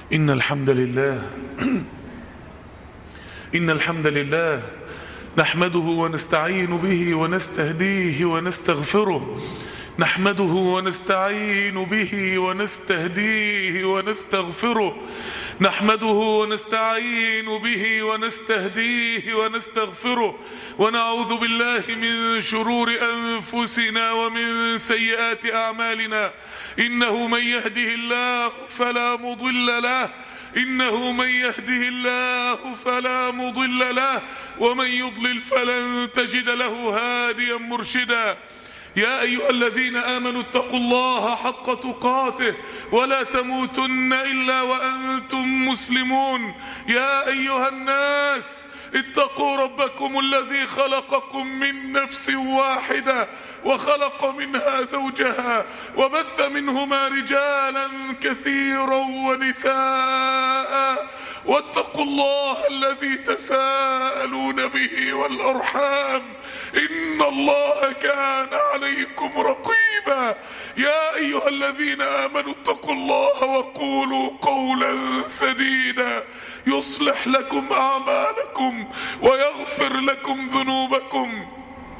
إن الحمد لله إن الحمد لله نحمده ونستعين به ونستهديه ونستغفره نحمده ونستعين به ونستهديه ونستغفره نحمده ونستعين به ونستهديه ونستغفره ونعوذ بالله من شرور أنفسنا ومن سيئات أعمالنا إنه من يهده الله فلا مضل له إنه من يهده الله فلا مضل له ومن يضلل فلن تجد له هاديا مرشدا يا أيها الذين آمنوا اتقوا الله حق تقاته ولا تموتن إلا وأنتم مسلمون يا أيها الناس اتقوا ربكم الذي خلقكم من نفس واحدة وخلق منها زوجها وبث منهما رجالا كثيرا ونساء واتقوا الله الذي تساءلون به والأرحام إن الله كان عليكم رقيبا يا أيها الذين آمنوا اتقوا الله وقولوا قولا سديدا يصلح لكم أعمالكم ويغفر لكم ذنوبكم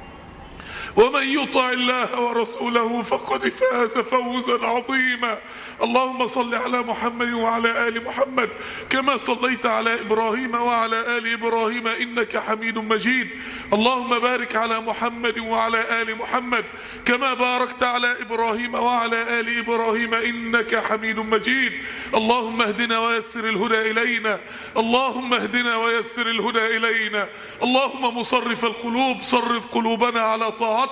ومن يطع الله ورسوله فقد فاز فوزا عظيما اللهم صل على محمد وعلى آل محمد كما صليت على إبراهيم وعلى آل إبراهيم إنك حميد مجيد اللهم بارك على محمد وعلى آل محمد كما باركت على إبراهيم وعلى آل إبراهيم إنك حميد مجيد اللهم اهدنا ويسر الهدى إلينا اللهم اهدنا ويسر الهدى إلينا اللهم مصرف القلوب صرف قلوبنا على طاعتك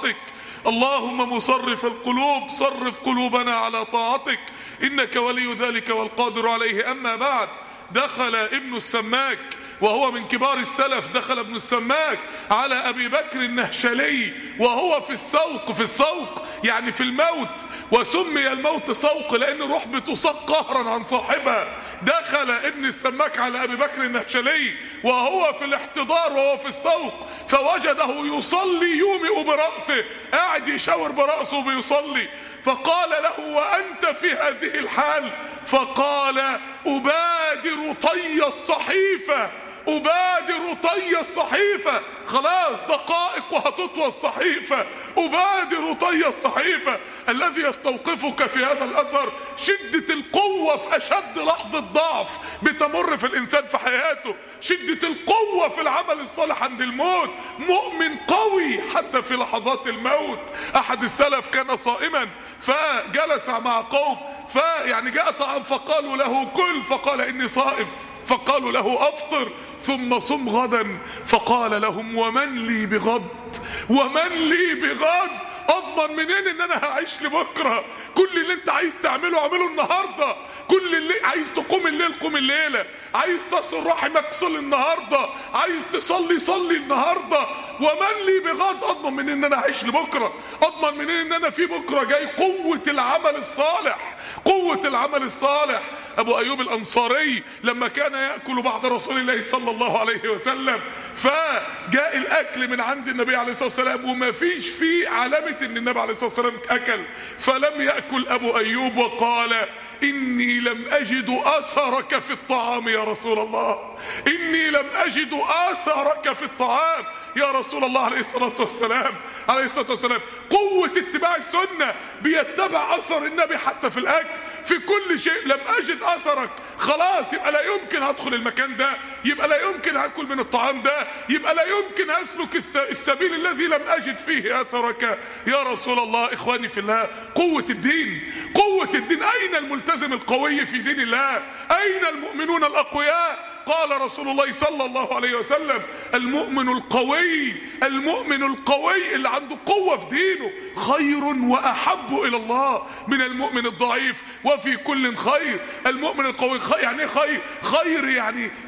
اللهم مصرف القلوب صرف قلوبنا على طاعتك إنك ولي ذلك والقادر عليه أما بعد دخل ابن السماك وهو من كبار السلف دخل ابن السماك على أبي بكر النهشلي وهو في السوق في السوق يعني في الموت وسمي الموت سوق لأن الروح بتساق قهرا عن صاحبها دخل ابن السماك على أبي بكر النهشلي وهو في الاحتضار وهو في السوق فوجده يصلي يومئ برأسه قاعد يشاور برأسه بيصلي فقال له وأنت في هذه الحال فقال أبادر طي الصحيفة أبادر طي الصحيفة خلاص دقائق وهتطوى الصحيفة أبادر طي الصحيفة الذي يستوقفك في هذا الأثر شدة القوة في أشد لحظة ضعف بتمر في الإنسان في حياته شدة القوة في العمل الصالح عند الموت مؤمن قوي حتى في لحظات الموت أحد السلف كان صائما فجلس مع قوم فيعني جاء طعام فقالوا له كل فقال إني صائم فقالوا له افطر ثم صم غدا فقال لهم ومن لي بغد ومن لي بغد اضمن منين ان انا هعيش لبكره كل اللي انت عايز تعمله اعمله النهارده كل اللي عايز تقوم الليل قوم الليله عايز تصل رحمك صل النهارده عايز تصلي صلي النهارده ومن لي بغد اضمن منين ان انا هعيش لبكره اضمن منين ان انا في بكره جاي قوه العمل الصالح قوه العمل الصالح ابو ايوب الانصاري لما كان ياكل بعد رسول الله صلى الله عليه وسلم فجاء الاكل من عند النبي عليه الصلاه والسلام وما فيش فيه علامه ان النبي عليه الصلاه والسلام اكل فلم ياكل ابو ايوب وقال اني لم اجد اثرك في الطعام يا رسول الله اني لم اجد اثرك في الطعام يا رسول الله عليه الصلاة والسلام عليه الصلاة والسلام قوة اتباع السنة بيتبع أثر النبي حتى في الأكل في كل شيء لم أجد أثرك خلاص يبقى لا يمكن هدخل المكان ده يبقى لا يمكن هاكل من الطعام ده يبقى لا يمكن أسلك السبيل الذي لم أجد فيه أثرك يا رسول الله إخواني في الله قوة الدين قوة الدين أين الملتزم القوي في دين الله أين المؤمنون الأقوياء قال رسول الله صلى الله عليه وسلم المؤمن القوي المؤمن القوي اللي عنده قوة في دينه خير وأحب إلى الله من المؤمن الضعيف وفي كل خير المؤمن القوي خير يعني ايه خير خير يعني له الخير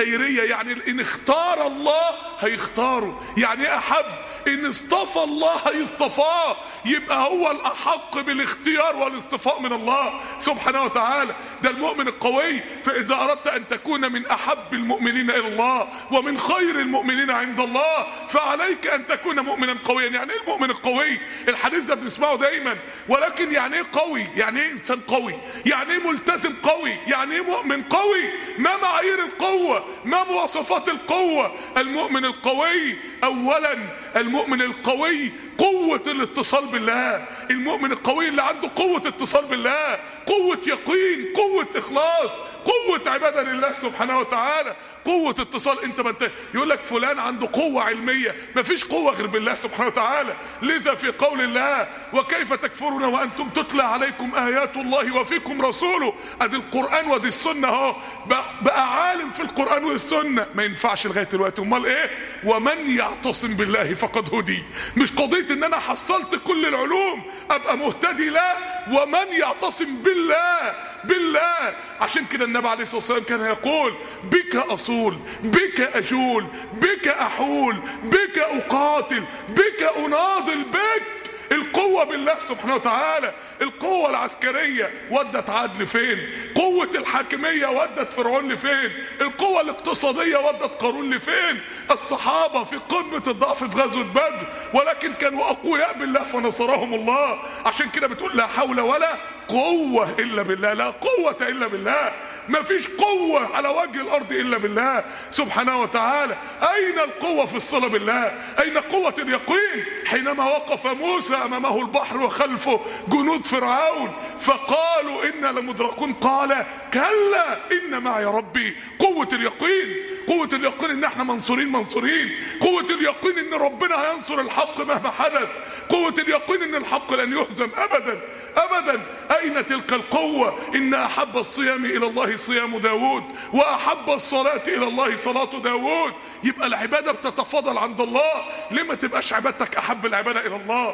خيرية يعني ان اختار الله هيختاره يعني احب ان اصطفى الله هيصطفاه يبقى هو الاحق بالاختيار والاصطفاء من الله سبحانه وتعالى ده المؤمن القوي فاذا اردت ان تكون من احب المؤمنين الى الله ومن خير المؤمنين عند الله فعليك ان تكون مؤمنا قويا يعني ايه المؤمن القوي الحديث ده بنسمعه دايما ولكن يعني ايه قوي يعني ايه انسان قوي يعني ايه ملتزم قوي يعني ايه مؤمن قوي ما معايير القوة ما مواصفات القوة المؤمن القوي اولا المؤمن القوي قوة الاتصال بالله المؤمن القوي اللي عنده قوة اتصال بالله قوة يقين قوة اخلاص قوة عبادة لله سبحانه وتعالى قوة اتصال انت ما انت يقول لك فلان عنده قوة علمية ما فيش قوة غير بالله سبحانه وتعالى لذا في قول الله وكيف تكفرون وانتم تتلى عليكم ايات الله وفيكم رسوله ادي القرآن وادي السنة اهو بقى عالم في القرآن والسنة ما ينفعش لغاية دلوقتي امال ايه ومن يعتصم بالله فقد هدي مش قضية ان انا حصلت كل العلوم ابقى مهتدي لا ومن يعتصم بالله بالله عشان كده النبي عليه الصلاة والسلام كان يقول بك أصول بك أجول بك أحول بك أقاتل بك أناضل بك القوة بالله سبحانه وتعالى القوة العسكرية ودت عاد لفين قوة الحاكمية ودت فرعون لفين القوة الاقتصادية ودت قارون لفين الصحابة في قمة الضعف في غزوة بدر ولكن كانوا أقوياء بالله فنصرهم الله عشان كده بتقول لا حول ولا قوة إلا بالله لا قوة إلا بالله ما فيش قوة على وجه الأرض إلا بالله سبحانه وتعالى أين القوة في الصلاة بالله أين قوة اليقين حينما وقف موسى أمامه البحر وخلفه جنود فرعون فقالوا إنا لمدركون قال كلا إن معي ربي قوة اليقين قوة اليقين ان احنا منصورين منصورين قوة اليقين ان ربنا هينصر الحق مهما حدث قوة اليقين ان الحق لن يهزم ابدا ابدا اين تلك القوة ان احب الصيام الى الله صيام داود واحب الصلاة الى الله صلاة داود يبقى العبادة بتتفاضل عند الله ليه ما تبقاش عبادتك احب العبادة الى الله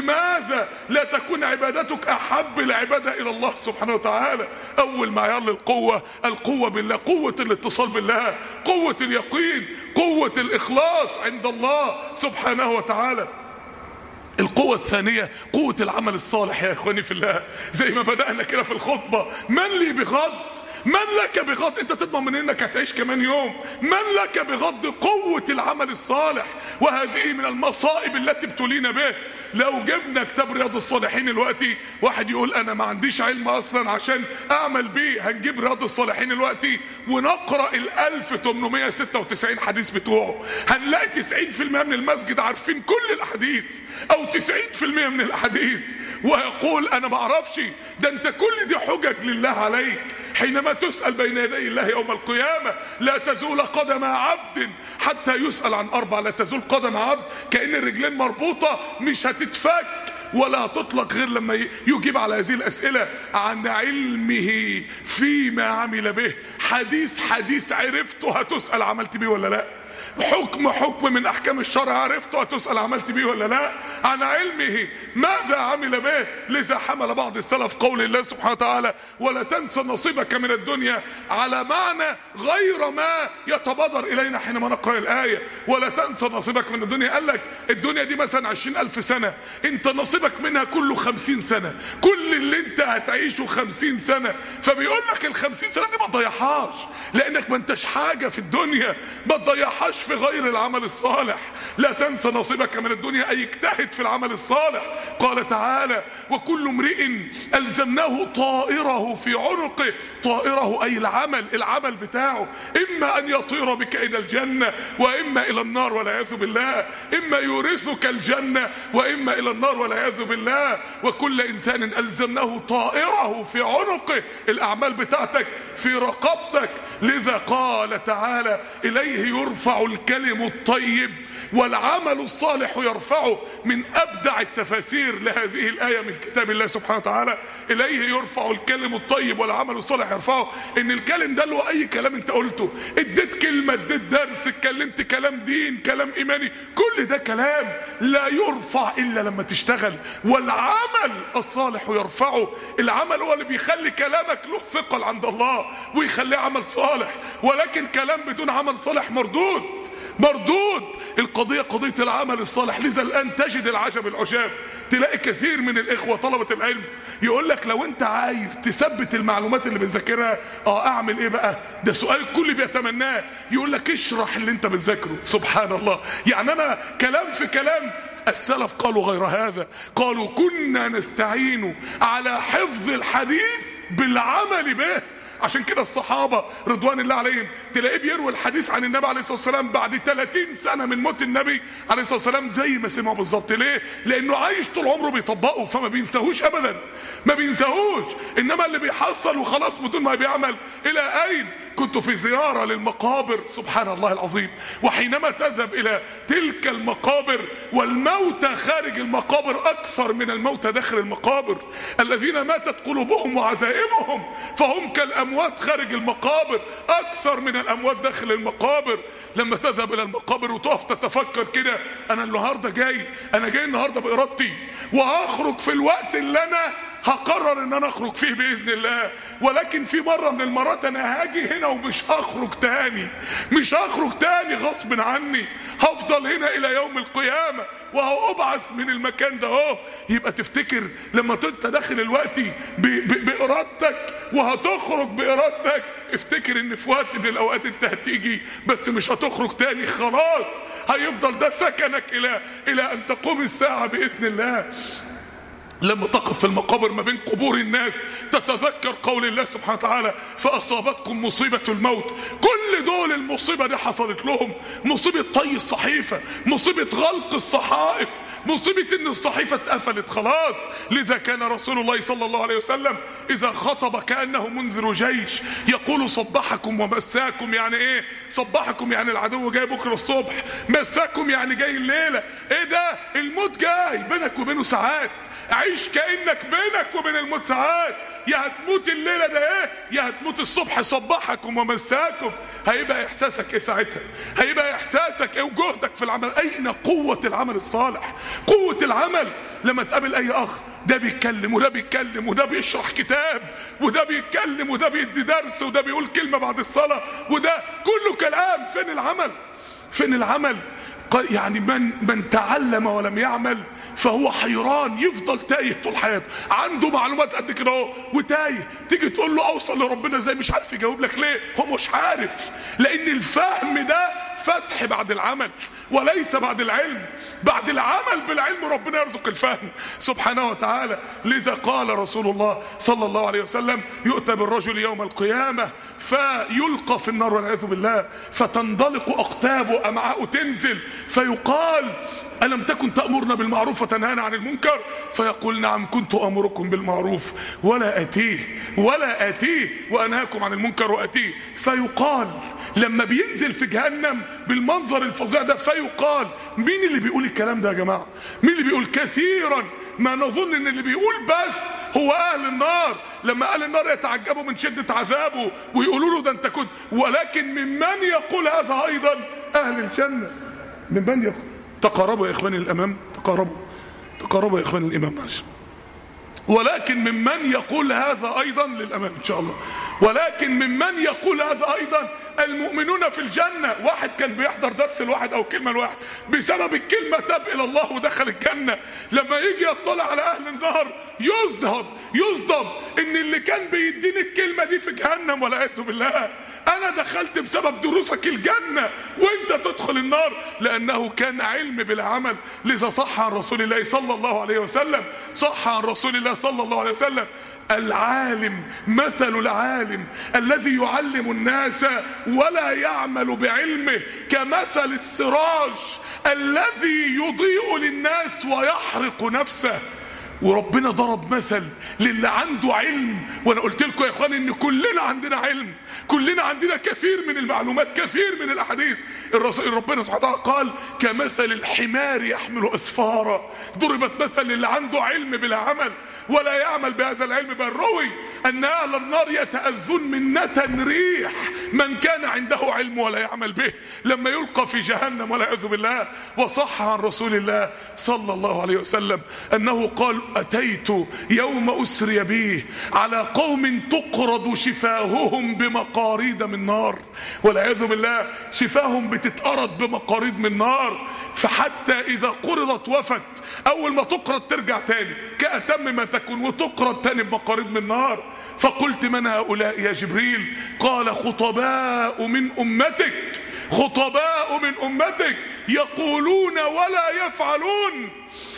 لماذا لا تكون عبادتك احب العبادة الى الله سبحانه وتعالى اول معيار للقوة القوة بالله قوة الاتصال بالله قوة اليقين قوة الإخلاص عند الله سبحانه وتعالى القوة الثانية قوة العمل الصالح يا إخواني في الله زي ما بدأنا كده في الخطبة من لي بغض من لك بغض انت تضمن من انك هتعيش كمان يوم من لك بغض قوة العمل الصالح وهذه من المصائب التي ابتلينا به لو جبنا كتاب رياض الصالحين دلوقتي واحد يقول انا ما عنديش علم اصلا عشان اعمل بيه هنجيب رياض الصالحين دلوقتي ونقرا ال 1896 حديث بتوعه هنلاقي 90% من المسجد عارفين كل الاحاديث او 90% من الاحاديث ويقول انا ما اعرفش ده انت كل دي حجج لله عليك حينما تسأل بين يدي الله يوم القيامة لا تزول قدم عبد حتى يسأل عن أربع لا تزول قدم عبد كأن الرجلين مربوطة مش هتتفك ولا تطلق غير لما يجيب على هذه الأسئلة عن علمه فيما عمل به حديث حديث عرفته هتسأل عملت بيه ولا لا حكم حكم من احكام الشرع عرفته هتسال عملت بيه ولا لا عن علمه ماذا عمل به لذا حمل بعض السلف قول الله سبحانه وتعالى ولا تنسى نصيبك من الدنيا على معنى غير ما يتبادر الينا حينما نقرا الايه ولا تنسى نصيبك من الدنيا قال لك الدنيا دي مثلا عشرين الف سنه انت نصيبك منها كله خمسين سنه كل اللي انت هتعيشه خمسين سنه فبيقول لك الخمسين سنه دي ما تضيعهاش لانك ما انتش حاجه في الدنيا ما تضيعهاش في غير العمل الصالح لا تنسى نصيبك من الدنيا أي اجتهد في العمل الصالح قال تعالى وكل امرئ ألزمناه طائره في عنقه طائره أي العمل العمل بتاعه إما أن يطير بك إلى الجنة وإما إلى النار والعياذ بالله إما يورثك الجنة وإما إلى النار والعياذ بالله وكل إنسان ألزمناه طائره في عنقه الأعمال بتاعتك في رقبتك لذا قال تعالى إليه يرفع يرفع الكلم الطيب والعمل الصالح يرفعه من ابدع التفاسير لهذه الايه من كتاب الله سبحانه وتعالى اليه يرفع الكلم الطيب والعمل الصالح يرفعه ان الكلم ده اللي هو اي كلام انت قلته اديت كلمه اديت درس اتكلمت كلام دين كلام ايماني كل ده كلام لا يرفع الا لما تشتغل والعمل الصالح يرفعه العمل هو اللي بيخلي كلامك له ثقل عند الله ويخليه عمل صالح ولكن كلام بدون عمل صالح مردود مردود القضية قضية العمل الصالح لذا الآن تجد العجب العجاب تلاقي كثير من الإخوة طلبة العلم يقول لك لو أنت عايز تثبت المعلومات اللي بتذاكرها اه أعمل إيه بقى ده سؤال الكل بيتمناه يقول لك اشرح اللي أنت بتذاكره سبحان الله يعني أنا كلام في كلام السلف قالوا غير هذا قالوا كنا نستعين على حفظ الحديث بالعمل به عشان كده الصحابة رضوان الله عليهم تلاقيه بيروي الحديث عن النبي عليه الصلاة والسلام بعد 30 سنة من موت النبي عليه الصلاة والسلام زي ما سمعه بالظبط ليه؟ لأنه عايش طول عمره بيطبقه فما بينساهوش أبدا ما بينساهوش إنما اللي بيحصل وخلاص بدون ما بيعمل إلى أين؟ كنت في زيارة للمقابر سبحان الله العظيم وحينما تذهب إلى تلك المقابر والموتى خارج المقابر أكثر من الموتى داخل المقابر الذين ماتت قلوبهم وعزائمهم فهم كالأموات خارج المقابر أكثر من الأموات داخل المقابر لما تذهب إلى المقابر وتقف تتفكر كده أنا النهاردة جاي أنا جاي النهاردة بإرادتي وهخرج في الوقت اللي أنا هقرر ان انا اخرج فيه باذن الله ولكن في مره من المرات انا هاجي هنا ومش هخرج تاني مش هخرج تاني غصب عني هفضل هنا الى يوم القيامه وهأبعث من المكان ده اهو يبقى تفتكر لما انت داخل الوقت بارادتك وهتخرج بارادتك افتكر ان في وقت من الاوقات انت هتيجي بس مش هتخرج تاني خلاص هيفضل ده سكنك الى الى ان تقوم الساعه باذن الله لما تقف في المقابر ما بين قبور الناس تتذكر قول الله سبحانه وتعالى فأصابتكم مصيبة الموت كل دول المصيبة دي حصلت لهم مصيبة طي الصحيفة مصيبة غلق الصحائف مصيبة ان الصحيفة اتقفلت خلاص لذا كان رسول الله صلى الله عليه وسلم اذا خطب كأنه منذر جيش يقول صبحكم ومساكم يعني ايه صبحكم يعني العدو جاي بكرة الصبح مساكم يعني جاي الليلة ايه ده الموت جاي بينك وبينه ساعات عيش كأنك بينك وبين الموت ساعات يا هتموت الليلة ده ايه يا هتموت الصبح صبحكم ومساكم هيبقى احساسك ايه ساعتها هيبقى احساسك ايه وجهدك في العمل اين قوة العمل الصالح قوة العمل لما تقابل اي اخ ده بيتكلم وده بيتكلم وده بيشرح كتاب وده بيتكلم وده بيدي درس وده بيقول كلمة بعد الصلاة وده كله كلام فين العمل فين العمل يعني من من تعلم ولم يعمل فهو حيران يفضل تايه طول حياته عنده معلومات قد كده اهو وتايه تيجي تقول له اوصل لربنا ازاي مش عارف يجاوب لك ليه هو مش عارف لان الفهم ده فتح بعد العمل وليس بعد العلم بعد العمل بالعلم ربنا يرزق الفهم سبحانه وتعالى لذا قال رسول الله صلى الله عليه وسلم يؤتى بالرجل يوم القيامة فيلقى في النار والعياذ بالله فتندلق أقتابه أمعاءه تنزل فيقال ألم تكن تأمرنا بالمعروف وتنهانا عن المنكر فيقول نعم كنت أمركم بالمعروف ولا أتيه ولا أتيه وأنهاكم عن المنكر وأتيه فيقال لما بينزل في جهنم بالمنظر الفظيع ده فيقال مين اللي بيقول الكلام ده يا جماعة مين اللي بيقول كثيرا ما نظن ان اللي بيقول بس هو اهل النار لما اهل النار يتعجبوا من شدة عذابه ويقولوا له ده انت كنت ولكن ممن يقول هذا ايضا اهل الجنة ممن يقول تقاربوا يا اخواني الامام تقاربوا تقاربوا يا اخواني الامام معلش ولكن ممن يقول هذا ايضا للامام ان شاء الله ولكن ممن يقول هذا ايضا المؤمنون في الجنة واحد كان بيحضر درس الواحد او كلمة الواحد بسبب الكلمة تاب الى الله ودخل الجنة لما يجي يطلع على اهل النار يذهب يصدم ان اللي كان بيديني الكلمة دي في جهنم والعياذ بالله انا دخلت بسبب دروسك الجنة وانت تدخل النار لانه كان علم بالعمل لذا صح عن رسول الله صلى الله عليه وسلم صح عن رسول الله صلى الله عليه وسلم العالم مثل العالم الذي يعلم الناس ولا يعمل بعلمه كمثل السراج الذي يضيء للناس ويحرق نفسه وربنا ضرب مثل للي عنده علم وانا قلت لكم يا اخوان ان كلنا عندنا علم كلنا عندنا كثير من المعلومات كثير من الاحاديث الرسول ربنا سبحانه وتعالى قال كمثل الحمار يحمل اسفارا ضربت مثل للي عنده علم بلا عمل ولا يعمل بهذا العلم بل روي ان اهل النار يتاذون من نتن ريح من كان عنده علم ولا يعمل به لما يلقى في جهنم والعياذ بالله وصح عن رسول الله صلى الله عليه وسلم انه قال اتيت يوم اسري بي على قوم تقرض شفاههم بمقاريد من نار والعياذ بالله شفاهم بتتقرض بمقاريد من نار فحتى اذا قرضت وفت اول ما تقرض ترجع تاني كاتم ما تكون وتقرض تاني بمقاريد من نار فقلت من هؤلاء يا جبريل قال خطباء من امتك خطباء من امتك يقولون ولا يفعلون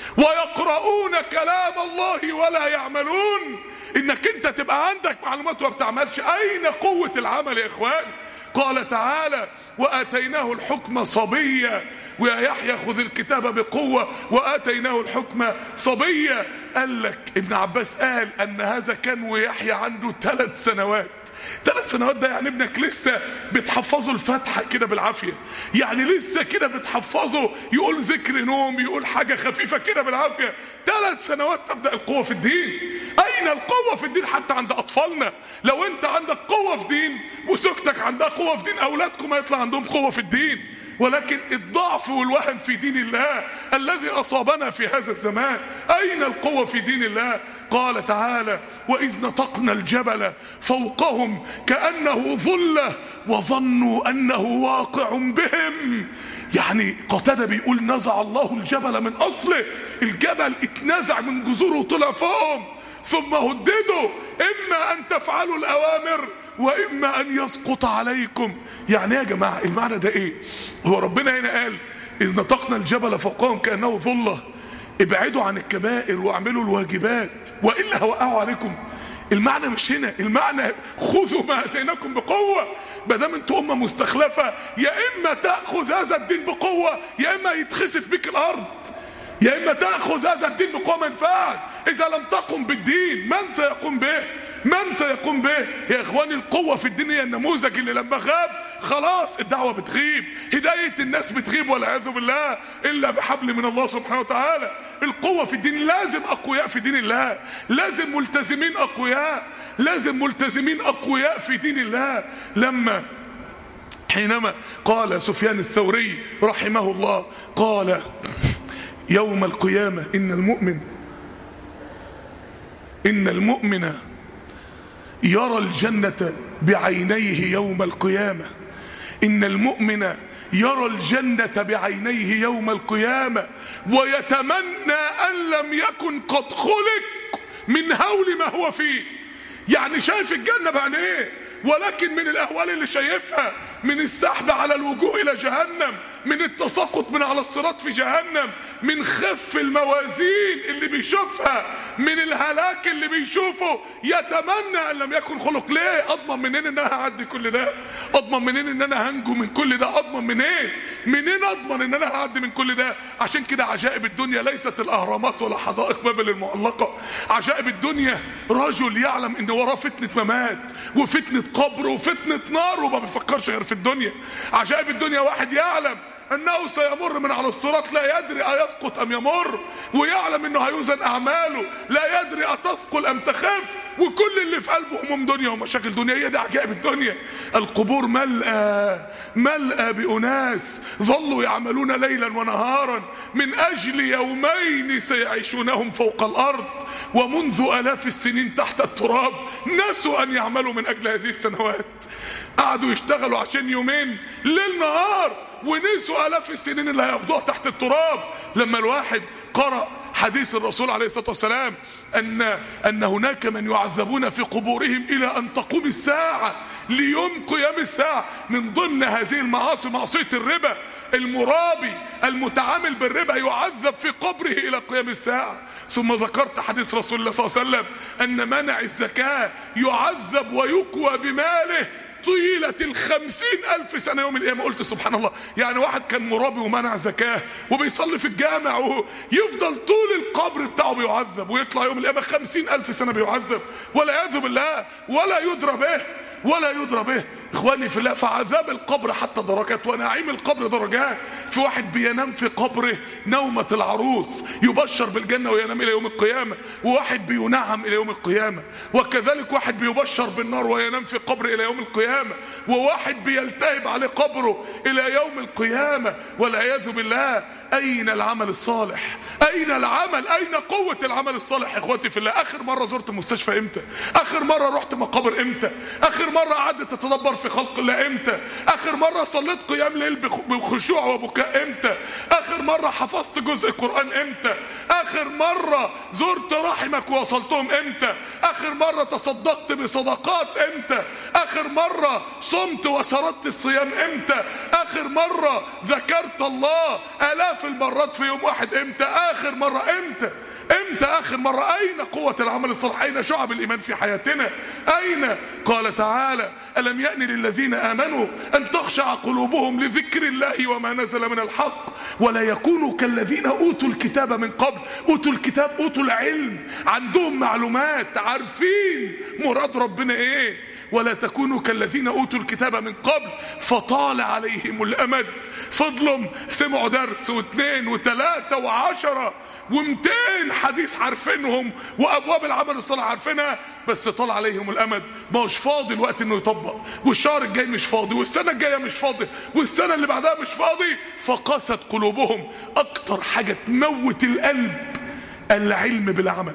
ويقرؤون كلام الله ولا يعملون انك انت تبقى عندك معلومات وما بتعملش اين قوة العمل يا اخوان قال تعالى واتيناه الحكم صبيا ويا يحيى خذ الكتاب بقوة واتيناه الحكم صبيا قال لك ابن عباس قال ان هذا كان ويحيى عنده ثلاث سنوات ثلاث سنوات ده يعني ابنك لسه بتحفظه الفاتحة كده بالعافية يعني لسه كده بتحفظه يقول ذكر نوم يقول حاجة خفيفة كده بالعافية ثلاث سنوات تبدأ القوة في الدين أين القوة في الدين حتى عند أطفالنا لو أنت عندك قوة في دين وزوجتك عندها قوة في دين أولادكم هيطلع عندهم قوة في الدين ولكن الضعف والوهن في دين الله الذي أصابنا في هذا الزمان أين القوة في دين الله قال تعالى وإذ نطقنا الجبل فوقهم كأنه ظلة وظنوا أنه واقع بهم يعني قتادة بيقول نزع الله الجبل من أصله الجبل اتنزع من جذوره وطلع فوقهم ثم هددوا إما أن تفعلوا الأوامر واما ان يسقط عليكم يعني يا جماعه المعنى ده ايه هو ربنا هنا قال اذ نطقنا الجبل فوقهم كانه ظله ابعدوا عن الكبائر واعملوا الواجبات والا هوقعوا عليكم المعنى مش هنا المعنى خذوا ما اتيناكم بقوه ما دام انتوا امه مستخلفه يا اما تاخذ هذا الدين بقوه يا اما يتخسف بك الارض يا اما تاخذ هذا الدين بقوه ما ينفعش اذا لم تقم بالدين من سيقوم به من سيقوم به يا اخواني القوة في الدين هي النموذج اللي لما غاب خلاص الدعوة بتغيب هداية الناس بتغيب والعياذ بالله الا بحبل من الله سبحانه وتعالى القوة في الدين لازم اقوياء في دين الله لازم ملتزمين اقوياء لازم ملتزمين اقوياء في دين الله لما حينما قال سفيان الثوري رحمه الله قال يوم القيامة إن المؤمن إن المؤمن يرى الجنة بعينيه يوم القيامة إن المؤمن يرى الجنة بعينيه يوم القيامة ويتمنى أن لم يكن قد خلق من هول ما هو فيه يعني شايف الجنة بعينيه ولكن من الأهوال اللي شايفها من السحب على الوجوه إلى جهنم من التساقط من على الصراط في جهنم من خف الموازين اللي بيشوفها من الهلاك اللي بيشوفه يتمنى أن لم يكن خلق ليه أضمن منين إن أنا هعدي كل ده أضمن منين إن أنا هنجو من كل ده أضمن منين منين أضمن إن أنا هعدي من كل ده عشان كده عجائب الدنيا ليست الأهرامات ولا حدائق بابل المعلقة عجائب الدنيا رجل يعلم إن وراه فتنة ممات وفتنة قبر وفتنة نار وما بيفكرش غير في الدنيا عجائب الدنيا واحد يعلم انه سيمر من على الصراط لا يدري ايسقط ام يمر ويعلم انه هيوزن اعماله لا يدري اتثقل ام تخف وكل اللي في قلبه هموم دنيا ومشاكل دنيا هي دي عجائب الدنيا القبور ملأى ملأى بأناس ظلوا يعملون ليلا ونهارا من اجل يومين سيعيشونهم فوق الارض ومنذ الاف السنين تحت التراب نسوا ان يعملوا من اجل هذه السنوات قعدوا يشتغلوا عشان يومين ليل نهار ونسوا الاف السنين اللي هياخدوها تحت التراب لما الواحد قرأ حديث الرسول عليه الصلاة والسلام أن, أن هناك من يعذبون في قبورهم إلى أن تقوم الساعة ليوم قيام الساعة من ضمن هذه المعاصي معصية الربا المرابي المتعامل بالربا يعذب في قبره إلى قيام الساعة ثم ذكرت حديث رسول الله صلى الله عليه وسلم أن منع الزكاة يعذب ويكوى بماله طيلة الخمسين ألف سنة يوم القيامة قلت سبحان الله يعني واحد كان مرابي ومنع زكاة وبيصلي في الجامع ويفضل طول القبر بتاعه بيعذب ويطلع يوم القيامة خمسين ألف سنة بيعذب ولا يذب بالله ولا يدرى به ولا يدرى به اخواني في الله فعذاب القبر حتى درجات ونعيم القبر درجات في واحد بينام في قبره نومة العروس يبشر بالجنة وينام الى يوم القيامة وواحد بينعم الى يوم القيامة وكذلك واحد بيبشر بالنار وينام في قبر الى يوم القيامة وواحد بيلتهب عليه قبره الى يوم القيامة والعياذ بالله اين العمل الصالح اين العمل اين قوة العمل الصالح اخواتي في الله اخر مرة زرت مستشفى امتى اخر مرة رحت مقابر امتى اخر مرة قعدت تتدبر في خلق الله امتى اخر مرة صليت قيام ليل بخشوع وبكاء امتى اخر مرة حفظت جزء قرآن امتى اخر مرة زرت رحمك ووصلتهم امتى اخر مرة تصدقت بصدقات امتى اخر مرة صمت وسردت الصيام امتى اخر مرة ذكرت الله الاف المرات في يوم واحد امتى اخر مرة امتى امتى اخر مرة اين قوة العمل الصالح اين شعب الايمان في حياتنا اين قال تعالى الم يأن للذين امنوا ان تخشع قلوبهم لذكر الله وما نزل من الحق ولا يكونوا كالذين اوتوا الكتاب من قبل اوتوا الكتاب اوتوا العلم عندهم معلومات عارفين مراد ربنا ايه ولا تكونوا كالذين اوتوا الكتاب من قبل فطال عليهم الامد فضلهم سمعوا درس واثنين وثلاثة وعشرة ومتين حديث عارفينهم وابواب العمل الصالح عارفينها بس طال عليهم الامد ما هوش فاضي الوقت انه يطبق والشهر الجاي مش فاضي والسنه الجايه مش فاضي والسنه اللي بعدها مش فاضي فقست قلوبهم اكتر حاجه تموت القلب العلم بالعمل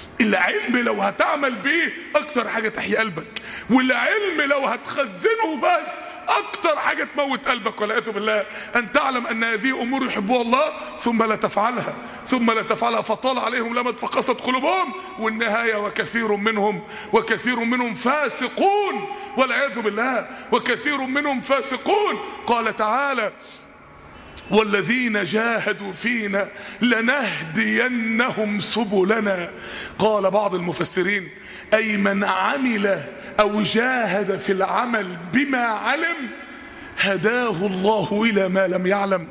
العلم لو هتعمل بيه اكتر حاجة تحيي قلبك والعلم لو هتخزنه بس اكتر حاجة تموت قلبك والعياذ بالله ان تعلم ان هذه امور يحبها الله ثم لا تفعلها ثم لا تفعلها فطال عليهم لمد فقست قلوبهم والنهاية وكثير منهم وكثير منهم فاسقون والعياذ بالله وكثير منهم فاسقون قال تعالى والذين جاهدوا فينا لنهدينهم سبلنا قال بعض المفسرين أي من عمل أو جاهد في العمل بما علم هداه الله إلى ما لم يعلم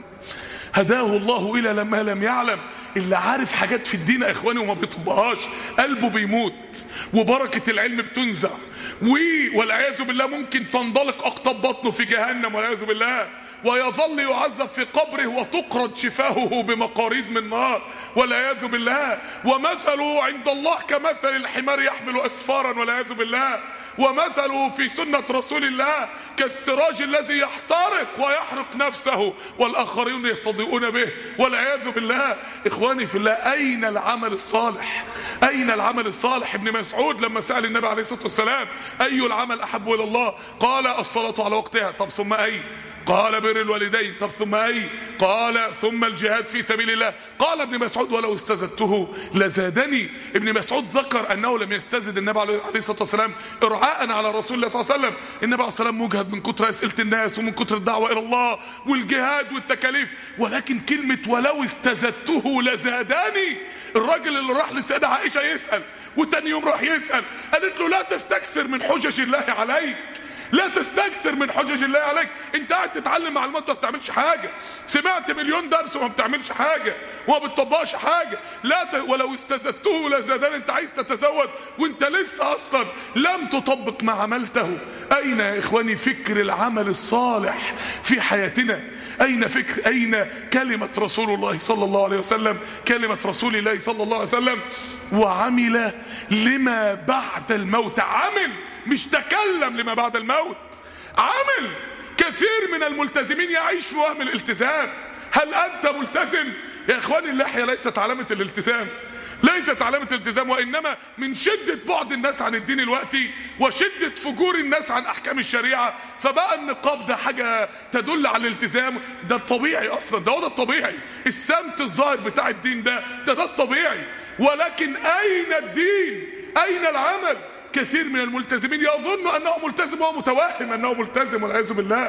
هداه الله إلى ما لم يعلم اللي عارف حاجات في الدين يا إخواني وما بيطبقهاش قلبه بيموت وبركة العلم بتنزع والعياذ بالله ممكن تنضلق أقطاب بطنه في جهنم والعياذ بالله ويظل يعذب في قبره وتقرض شفاهه بمقاريد من نار والعياذ بالله ومثله عند الله كمثل الحمار يحمل أسفارا والعياذ بالله ومثله في سنة رسول الله كالسراج الذي يحترق ويحرق نفسه والآخرين يستضيئون به والعياذ بالله إخواني في الله أين العمل الصالح أين العمل الصالح ابن مسعود لما سأل النبي عليه الصلاة والسلام أي العمل أحب إلى الله قال الصلاة على وقتها طب ثم أي قال بر الوالدين طب ثم اي قال ثم الجهاد في سبيل الله قال ابن مسعود ولو استزدته لزادني ابن مسعود ذكر انه لم يستزد النبي عليه الصلاه والسلام ارعاء على رسول الله صلى الله عليه وسلم النبي عليه الصلاه والسلام مجهد من كتر اسئله الناس ومن كتر الدعوه الى الله والجهاد والتكاليف ولكن كلمه ولو استزدته لزادني الراجل اللي راح لسيدة عائشه يسال وتاني يوم راح يسال قالت له لا تستكثر من حجج الله عليك لا تستكثر من حجج الله عليك انت قاعد تتعلم معلومات ما بتعملش حاجه سمعت مليون درس وما بتعملش حاجه وما بتطبقش حاجه لا ت... ولو استزدته لزادان انت عايز تتزود وانت لسه اصلا لم تطبق ما عملته اين يا اخواني فكر العمل الصالح في حياتنا اين فكر اين كلمه رسول الله صلى الله عليه وسلم كلمه رسول الله صلى الله عليه وسلم وعمل لما بعد الموت عمل مش تكلم لما بعد الموت عمل كثير من الملتزمين يعيش في وهم الالتزام هل انت ملتزم يا اخواني اللحيه ليست علامه الالتزام ليست علامة الالتزام وإنما من شدة بعد الناس عن الدين الوقتي وشدة فجور الناس عن أحكام الشريعة فبقى النقاب ده حاجة تدل على الالتزام ده الطبيعي أصلا ده هو ده الطبيعي السمت الظاهر بتاع الدين ده ده ده الطبيعي ولكن أين الدين أين العمل كثير من الملتزمين يظن أنه ملتزم وهو متوهم أنه ملتزم والعياذ بالله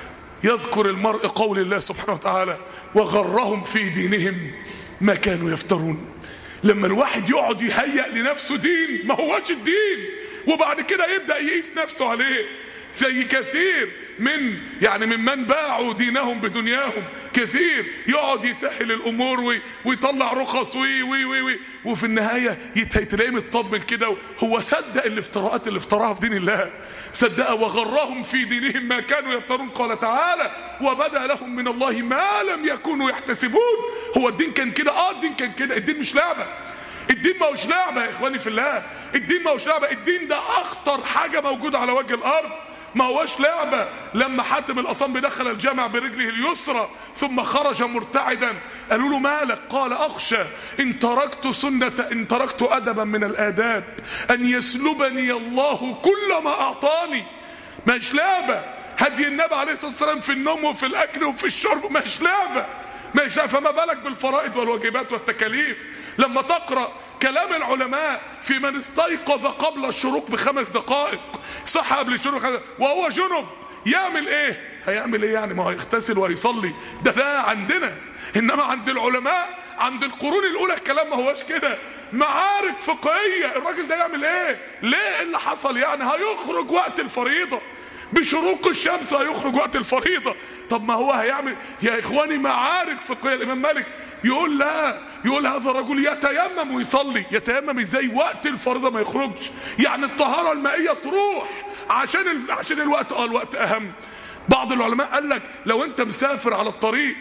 يذكر المرء قول الله سبحانه وتعالى وغرهم في دينهم ما كانوا يفترون لما الواحد يقعد يهيأ لنفسه دين ما هوش الدين وبعد كده يبدا يقيس نفسه عليه زي كثير من يعني ممن باعوا دينهم بدنياهم كثير يقعد يسهل الامور وي ويطلع رخص وي وي وي, وي وفي النهايه تلاقيه مطمن كده هو صدق الافتراءات اللي افتراها في دين الله صدق وغرهم في دينهم ما كانوا يفترون قال تعالى وبدا لهم من الله ما لم يكونوا يحتسبون هو الدين كان كده اه الدين كان كده الدين مش لعبه الدين ما هوش لعبه يا اخواني في الله الدين ما هوش لعبه الدين ده اخطر حاجه موجوده على وجه الارض ما هوش لعبة لما حاتم الأصم دخل الجامع برجله اليسرى ثم خرج مرتعدا قالوا له مالك قال أخشى إن تركت سنة إن تركت أدبا من الآداب أن يسلبني الله كل ما أعطاني مش لعبة هدي النبي عليه الصلاة والسلام في النوم وفي الأكل وفي الشرب مش لعبة مش لعبة فما بالك بالفرائض والواجبات والتكاليف لما تقرأ كلام العلماء في من استيقظ قبل الشروق بخمس دقائق صح قبل الشروق وهو جنب يعمل ايه هيعمل ايه يعني ما هيغتسل وهيصلي ده ده عندنا انما عند العلماء عند القرون الاولى الكلام ما هوش كده معارك فقهيه الراجل ده يعمل ايه ليه اللي حصل يعني هيخرج وقت الفريضه بشروق الشمس هيخرج وقت الفريضة طب ما هو هيعمل يا إخواني معارك فقهية الإمام مالك يقول لا يقول هذا الرجل يتيمم ويصلي يتيمم ازاي وقت الفريضة ما يخرجش يعني الطهارة المائية تروح عشان ال... عشان الوقت اه الوقت أهم بعض العلماء قال لك لو أنت مسافر على الطريق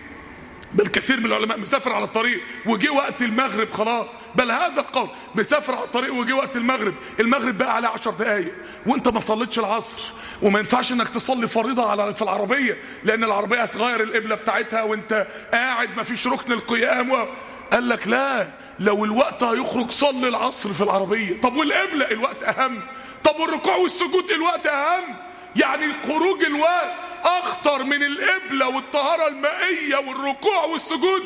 بل كثير من العلماء مسافر على الطريق وجي وقت المغرب خلاص بل هذا القول مسافر على الطريق وجي وقت المغرب المغرب بقى عليه 10 دقايق وانت ما صليتش العصر وما ينفعش انك تصلي فريضه على في العربيه لان العربيه هتغير القبله بتاعتها وانت قاعد ما فيش ركن القيام و... قال لك لا لو الوقت هيخرج صلي العصر في العربيه طب والقبله الوقت اهم طب والركوع والسجود الوقت اهم يعني خروج الوقت اخطر من القبلة والطهارة المائية والركوع والسجود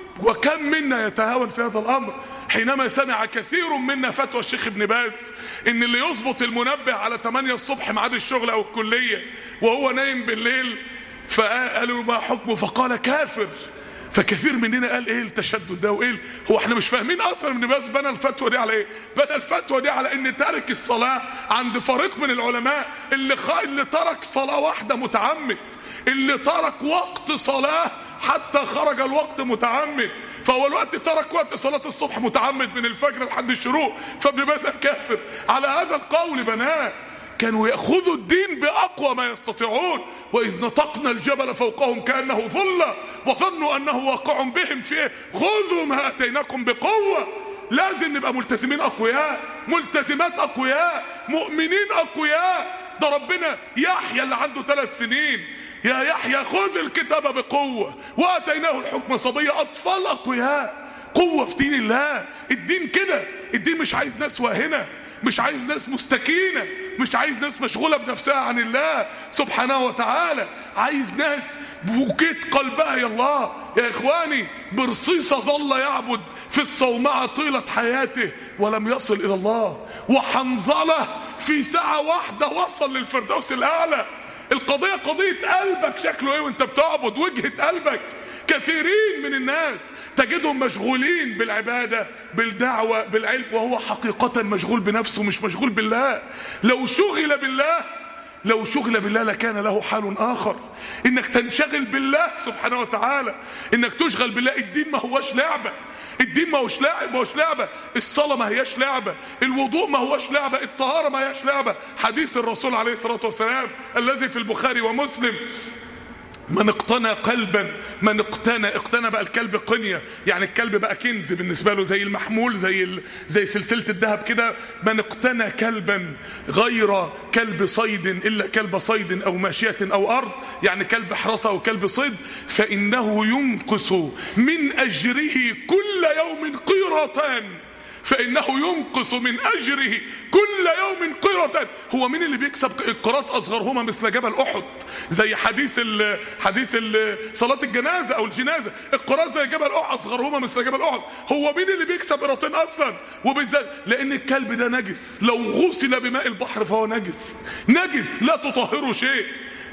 وكم منا يتهاون في هذا الامر حينما سمع كثير منا فتوى الشيخ ابن باز ان اللي يظبط المنبه على 8 الصبح ميعاد الشغل او الكلية وهو نايم بالليل فقالوا ما حكمه فقال كافر فكثير مننا قال ايه التشدد ده وايه هو احنا مش فاهمين اصلا ابن باز بنى الفتوى دي على ايه بنى الفتوى دي على ان تارك الصلاه عند فريق من العلماء اللي خ... اللي ترك صلاه واحده متعمد اللي ترك وقت صلاه حتى خرج الوقت متعمد فهو الوقت ترك وقت صلاة الصبح متعمد من الفجر لحد الشروق فابن باز كافر على هذا القول بناه كانوا يأخذوا الدين بأقوى ما يستطيعون وإذ نطقنا الجبل فوقهم كأنه ظلة وظنوا أنه واقع بهم فيه خذوا ما أتيناكم بقوة لازم نبقى ملتزمين أقوياء ملتزمات أقوياء مؤمنين أقوياء ده ربنا يحيى اللي عنده ثلاث سنين يا يحيى خذ الكتاب بقوة وأتيناه الحكم صبية أطفال أقوياء قوة في دين الله الدين كده الدين مش عايز ناس واهنة مش عايز ناس مستكينة مش عايز ناس مشغولة بنفسها عن الله سبحانه وتعالى عايز ناس بوكيت قلبها يا الله يا إخواني برصيصة ظل يعبد في الصومعة طيلة حياته ولم يصل إلى الله وحنظلة في ساعة واحدة وصل للفردوس الأعلى القضية قضية قلبك شكله ايه وانت بتعبد وجهة قلبك كثيرين من الناس تجدهم مشغولين بالعبادة بالدعوة بالعلم وهو حقيقة مشغول بنفسه مش مشغول بالله لو شغل بالله لو شغل بالله لكان له حال آخر إنك تنشغل بالله سبحانه وتعالى إنك تشغل بالله الدين ما هوش لعبة الدين ما هوش لعبة ما هوش لعبة الصلاة ما هياش لعبة الوضوء ما هوش لعبة الطهارة ما هياش لعبة حديث الرسول عليه الصلاة والسلام الذي في البخاري ومسلم من اقتنى قلبا من اقتنى اقتنى بقى الكلب قنية يعني الكلب بقى كنز بالنسبة له زي المحمول زي ال... زي سلسلة الذهب كده من اقتنى كلبا غير كلب صيد إلا كلب صيد أو ماشية أو أرض يعني كلب حراسة أو كلب صيد فإنه ينقص من أجره كل يوم قيرتان فإنه ينقص من أجره كل يوم قيرة هو مين اللي بيكسب القيرات أصغرهما مثل جبل أحد زي حديث ال حديث ال صلاة الجنازة أو الجنازة القيرات زي جبل أحد أصغرهما مثل جبل أحد هو مين اللي بيكسب قيرتين أصلا وبالذات لأن الكلب ده نجس لو غسل بماء البحر فهو نجس نجس لا تطهره شيء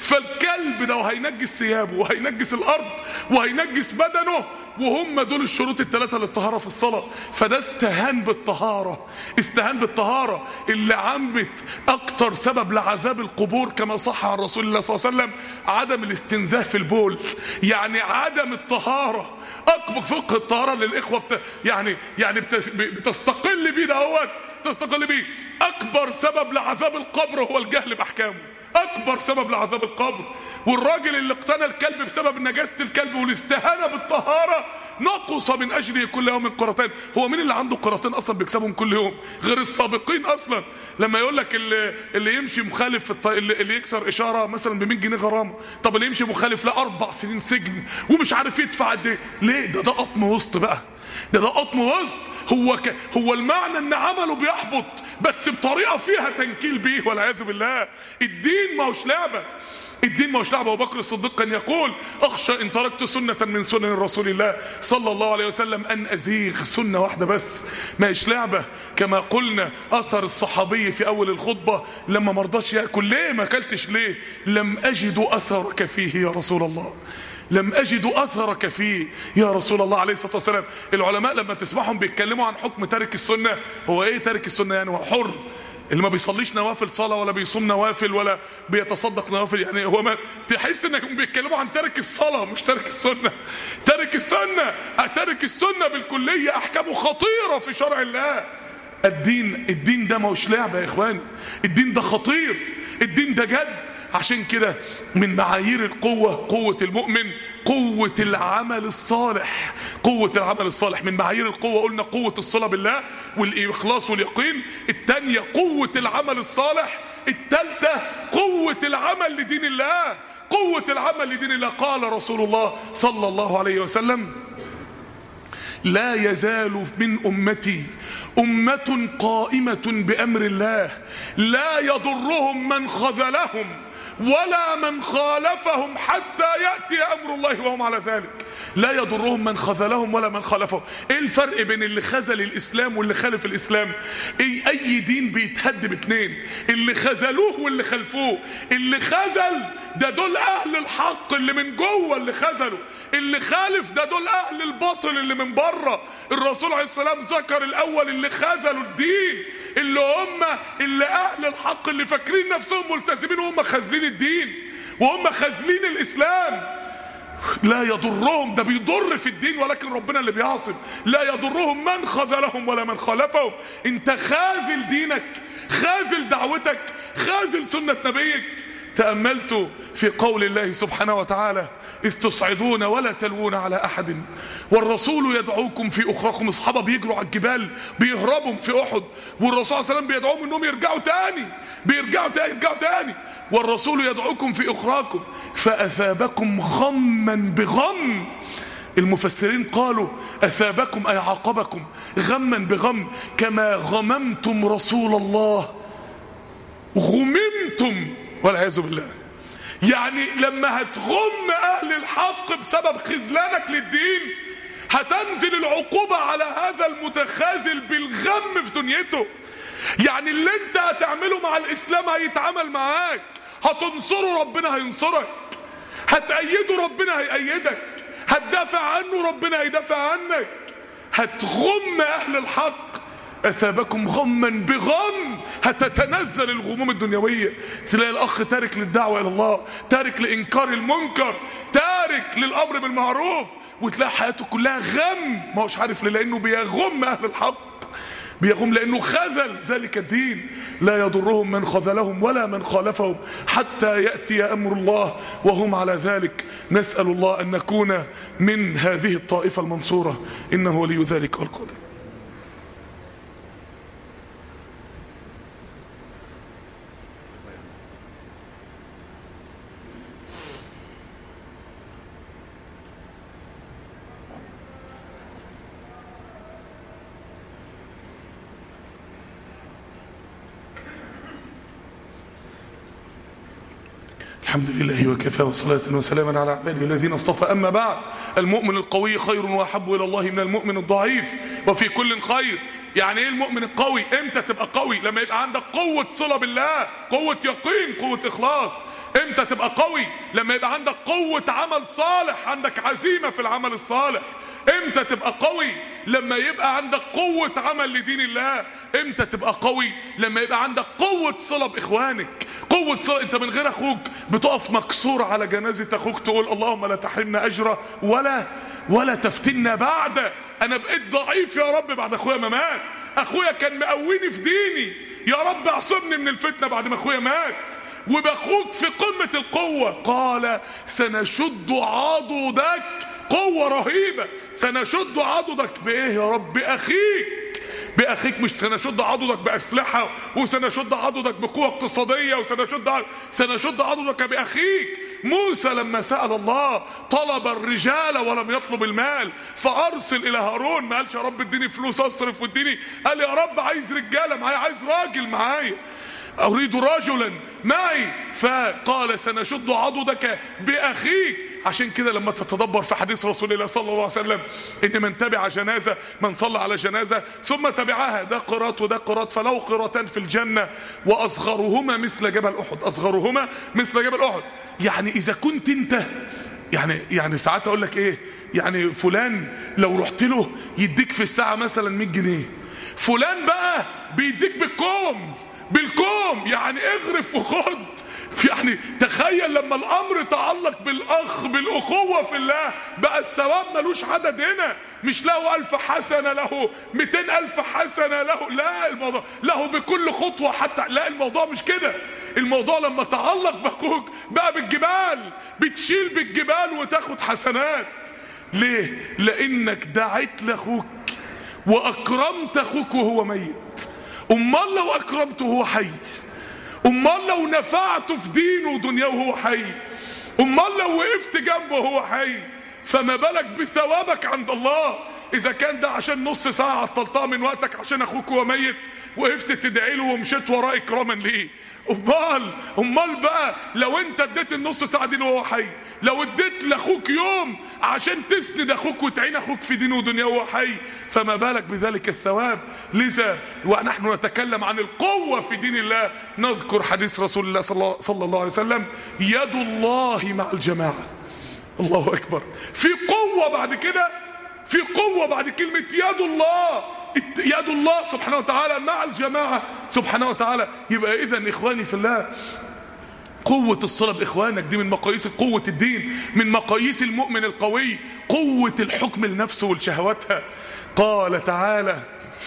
فالكلب ده هينجس ثيابه وهينجس الارض وهينجس بدنه وهم دول الشروط الثلاثة للطهارة في الصلاة فده استهان بالطهارة استهان بالطهارة اللي عمت اكتر سبب لعذاب القبور كما صح عن رسول الله صلى الله عليه وسلم عدم الاستنزاه في البول يعني عدم الطهارة اكبر فقه الطهارة للاخوة بت... يعني يعني بت... بتستقل بيه دوت تستقل بيه اكبر سبب لعذاب القبر هو الجهل باحكامه اكبر سبب لعذاب القبر والراجل اللي اقتنى الكلب بسبب نجاسه الكلب والاستهانه بالطهاره نقص من اجله كل يوم قرتين هو مين اللي عنده قرتين اصلا بيكسبهم كل يوم غير السابقين اصلا لما يقول لك اللي, اللي يمشي مخالف في الط... اللي, اللي يكسر اشاره مثلا ب 100 جنيه غرامه طب اللي يمشي مخالف لا اربع سنين سجن ومش عارف يدفع قد ايه ليه ده ده قطم وسط بقى ده ده قطم وسط هو ك... هو المعنى ان عمله بيحبط بس بطريقه فيها تنكيل بيه والعياذ بالله الدين ما هوش لعبه الدين ما هوش لعبه ابو بكر الصديق كان يقول اخشى ان تركت سنه من سنن رسول الله صلى الله عليه وسلم ان ازيغ سنه واحده بس ما هيش لعبه كما قلنا اثر الصحابي في اول الخطبه لما ما رضاش ياكل ليه ما اكلتش ليه لم اجد اثرك فيه يا رسول الله لم أجد أثرك فيه يا رسول الله عليه الصلاة والسلام العلماء لما تسمعهم بيتكلموا عن حكم تارك السنة هو إيه تارك السنة يعني هو حر اللي ما بيصليش نوافل صلاة ولا بيصوم نوافل ولا بيتصدق نوافل يعني هو ما تحس انهم بيتكلموا عن تارك الصلاة مش تارك السنة تارك السنة تارك السنة بالكلية احكامه خطيرة في شرع الله الدين الدين ده مش لعبة يا اخواني الدين ده خطير الدين ده جد عشان كده من معايير القوة قوة المؤمن قوة العمل الصالح قوة العمل الصالح من معايير القوة قلنا قوة الصلاة بالله والإخلاص واليقين التانية قوة العمل الصالح التالتة قوة العمل لدين الله قوة العمل لدين الله قال رسول الله صلى الله عليه وسلم لا يزال من أمتي أمة قائمة بأمر الله لا يضرهم من خذلهم ولا من خالفهم حتى يأتي أمر الله وهم على ذلك لا يضرهم من خذلهم ولا من خالفهم ايه الفرق بين اللي خذل الاسلام واللي خالف الاسلام اي اي دين بيتهد باتنين اللي خذلوه واللي خلفوه اللي خذل ده دول اهل الحق اللي من جوه اللي خذلوا اللي خالف ده دول اهل الباطل اللي من بره الرسول عليه السلام ذكر الاول اللي خذلوا الدين اللي هم اللي اهل الحق اللي فاكرين نفسهم ملتزمين وهم خاذلين الدين وهم خاذلين الاسلام لا يضرهم ده بيضر في الدين ولكن ربنا اللي بيعصم لا يضرهم من خذلهم ولا من خالفهم انت خاذل دينك خاذل دعوتك خاذل سنة نبيك تأملت في قول الله سبحانه وتعالى إذ تصعدون ولا تلوون على أحد والرسول يدعوكم في أخراكم أصحابه بيجروا على الجبال بيهربوا في أحد والرسول صلى الله عليه وسلم بيدعوهم إنهم يرجعوا تاني بيرجعوا تاني يرجعوا تاني والرسول يدعوكم في أخراكم فأثابكم غما بغم المفسرين قالوا أثابكم أي عاقبكم غما بغم كما غممتم رسول الله غممتم والعياذ بالله يعني لما هتغم اهل الحق بسبب خذلانك للدين هتنزل العقوبة على هذا المتخاذل بالغم في دنيته يعني اللي انت هتعمله مع الاسلام هيتعامل معاك هتنصره ربنا هينصرك هتأيده ربنا هيأيدك هتدافع عنه ربنا هيدافع عنك هتغم اهل الحق اثابكم غما بغم هتتنزل الغموم الدنيويه تلاقي الاخ تارك للدعوه الى الله تارك لانكار المنكر تارك للامر بالمعروف وتلاقي حياته كلها غم ما هوش عارف ليه لانه بيغم اهل الحق بيغم لانه خذل ذلك الدين لا يضرهم من خذلهم ولا من خالفهم حتى ياتي امر الله وهم على ذلك نسال الله ان نكون من هذه الطائفه المنصوره انه ولي ذلك والقادر الحمد لله وكفى وصلاة وسلاما على عباده الذين اصطفى أما بعد المؤمن القوي خير وأحب إلى الله من المؤمن الضعيف وفي كل خير يعني ايه المؤمن القوي امتى تبقى قوي لما يبقى عندك قوة صلة بالله قوة يقين قوة إخلاص امتى تبقى قوي لما يبقى عندك قوة عمل صالح عندك عزيمة في العمل الصالح امتى تبقى قوي لما يبقى عندك قوة عمل لدين الله امتى تبقى قوي لما يبقى عندك قوة صلة باخوانك قوة صلة انت من غير اخوك بتقف مكسور على جنازة اخوك تقول اللهم لا تحرمنا اجره ولا ولا تفتنا بعد انا بقيت ضعيف يا رب بعد اخويا ما مات اخويا كان مقويني في ديني يا رب اعصمني من الفتنة بعد ما اخويا مات وباخوك في قمة القوة قال سنشد عضدك قوة رهيبة سنشد عضدك بإيه يا رب بأخيك بأخيك مش سنشد عضدك بأسلحة وسنشد عضدك بقوة اقتصادية وسنشد عضدك سنشد عضدك بأخيك موسى لما سأل الله طلب الرجال ولم يطلب المال فأرسل إلى هارون ما قالش يا رب اديني فلوس أصرف واديني قال يا رب عايز رجالة معايا عايز راجل معايا أريد رجلا معي فقال سنشد عضدك بأخيك عشان كده لما تتدبر في حديث رسول الله صلى الله عليه وسلم إن من تبع جنازة من صلى على جنازة ثم تبعها ده قراط وده قراط فله قراطان في الجنة وأصغرهما مثل جبل أحد أصغرهما مثل جبل أحد يعني إذا كنت أنت يعني يعني ساعات أقول لك إيه يعني فلان لو رحت له يديك في الساعة مثلا 100 جنيه فلان بقى بيديك بالكوم بالكوم يعني اغرف وخد يعني تخيل لما الامر تعلق بالاخ بالاخوة في الله بقى الثواب ملوش عدد هنا مش له الف حسنة له ميتين الف حسنة له لا الموضوع له بكل خطوة حتى لا الموضوع مش كده الموضوع لما تعلق باخوك بقى بالجبال بتشيل بالجبال وتاخد حسنات ليه لانك دعيت لاخوك واكرمت اخوك وهو ميت امال لو اكرمته وهو حي امال لو نفعته في دينه ودنياه وهو حي امال لو وقفت جنبه وهو حي فما بالك بثوابك عند الله اذا كان ده عشان نص ساعه عطلتها من وقتك عشان اخوك وهو ميت وقفت تدعي له ومشيت وراه اكراما ليه امال امال بقى لو انت اديت النص ساعه دي وهو حي لو اديت لاخوك يوم عشان تسند اخوك وتعين اخوك في دينه ودنياه وهو حي فما بالك بذلك الثواب لذا ونحن نتكلم عن القوه في دين الله نذكر حديث رسول الله صلى الله عليه وسلم يد الله مع الجماعه الله اكبر في قوه بعد كده في قوه بعد كلمه يد الله يد الله سبحانه وتعالى مع الجماعة سبحانه وتعالى يبقى إذا إخواني في الله قوة الصلة بإخوانك دي من مقاييس قوة الدين من مقاييس المؤمن القوي قوة الحكم لنفسه ولشهواتها قال تعالى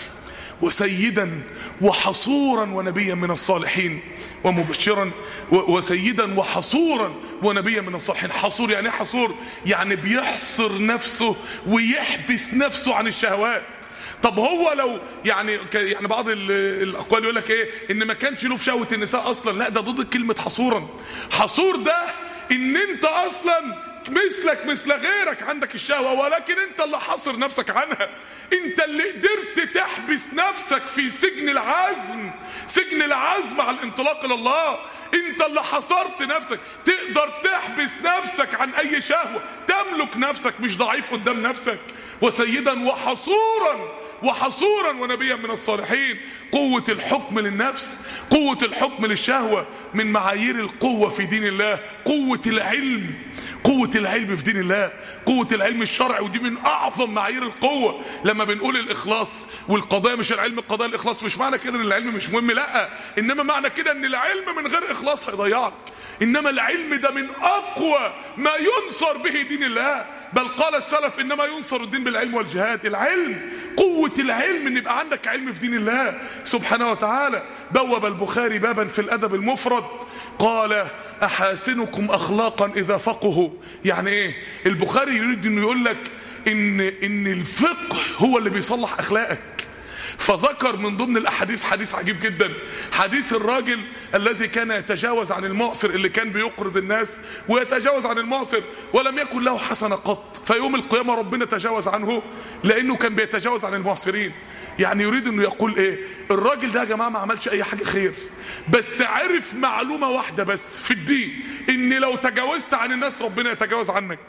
وسيدا وحصورا ونبيا من الصالحين ومبشرا وسيدا وحصورا ونبيا من الصالحين حصور يعني حصور يعني بيحصر نفسه ويحبس نفسه عن الشهوات طب هو لو يعني يعني بعض الاقوال يقول لك ايه ان ما كانش له في شهوه النساء اصلا لا ده ضد كلمه حصورا حصور ده ان انت اصلا مثلك مثل غيرك عندك الشهوة ولكن انت اللي حاصر نفسك عنها انت اللي قدرت تحبس نفسك في سجن العزم سجن العزم على الانطلاق الى الله انت اللي حصرت نفسك تقدر تحبس نفسك عن اي شهوة تملك نفسك مش ضعيف قدام نفسك وسيدا وحصورا وحصورا ونبيا من الصالحين قوة الحكم للنفس قوة الحكم للشهوة من معايير القوة في دين الله قوة العلم قوة العلم في دين الله قوة العلم الشرعي ودي من أعظم معايير القوة لما بنقول الإخلاص والقضايا مش العلم القضايا الإخلاص مش معنى كده إن العلم مش مهم لا إنما معنى كده إن العلم من غير إخلاص هيضيعك إنما العلم ده من أقوى ما ينصر به دين الله بل قال السلف إنما ينصر الدين بالعلم والجهاد العلم قوة العلم إن يبقى عندك علم في دين الله سبحانه وتعالى بوب البخاري بابا في الأدب المفرد قال أحاسنكم أخلاقا إذا فقهوا يعني إيه البخاري يريد إنه يقول لك إن إن الفقه هو اللي بيصلح أخلاقك فذكر من ضمن الاحاديث حديث عجيب جدا حديث الراجل الذي كان يتجاوز عن المعصر اللي كان بيقرض الناس ويتجاوز عن المعصر ولم يكن له حسنه قط فيوم القيامه ربنا تجاوز عنه لانه كان بيتجاوز عن المعصرين يعني يريد انه يقول ايه الراجل ده يا جماعه ما عملش اي حاجه خير بس عرف معلومه واحده بس في الدين ان لو تجاوزت عن الناس ربنا يتجاوز عنك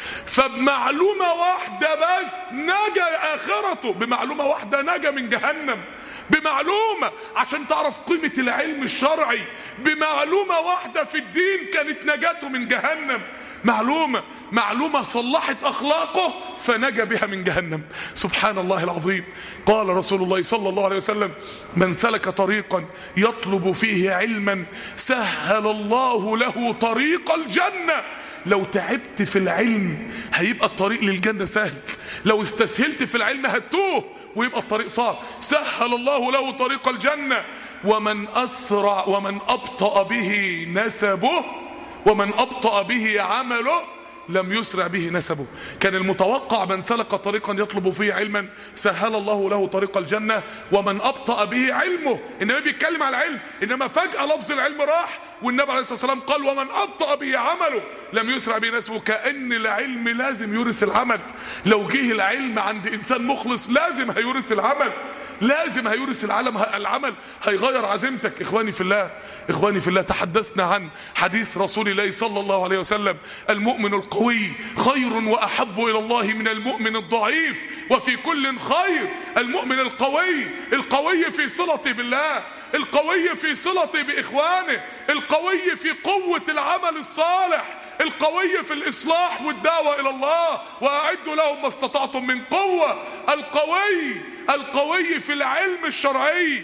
فبمعلومة واحدة بس نجا آخرته بمعلومة واحدة نجا من جهنم بمعلومة عشان تعرف قيمة العلم الشرعي بمعلومة واحدة في الدين كانت نجاته من جهنم معلومة معلومة صلحت أخلاقه فنجا بها من جهنم سبحان الله العظيم قال رسول الله صلى الله عليه وسلم من سلك طريقا يطلب فيه علما سهل الله له طريق الجنة لو تعبت في العلم هيبقى الطريق للجنة سهل لو استسهلت في العلم هتوه ويبقى الطريق صعب سهل الله له طريق الجنة ومن أسرع ومن أبطأ به نسبه ومن أبطأ به عمله لم يسرع به نسبه كان المتوقع من سلك طريقا يطلب فيه علما سهل الله له طريق الجنة ومن أبطأ به علمه إنما بيتكلم على العلم إنما فجأة لفظ العلم راح والنبي عليه الصلاة والسلام قال ومن أبطأ به عمله لم يسرع به نسبه كأن العلم لازم يورث العمل لو جه العلم عند إنسان مخلص لازم هيورث العمل لازم هيورث العالم العمل هيغير عزيمتك اخواني في الله اخواني في الله تحدثنا عن حديث رسول الله صلى الله عليه وسلم المؤمن القوي خير واحب الى الله من المؤمن الضعيف وفي كل خير المؤمن القوي القوي في صلته بالله القوي في صلته باخوانه القوي في قوه العمل الصالح القوي في الإصلاح والدعوة إلى الله وأعدوا لهم ما استطعتم من قوة القوي القوي في العلم الشرعي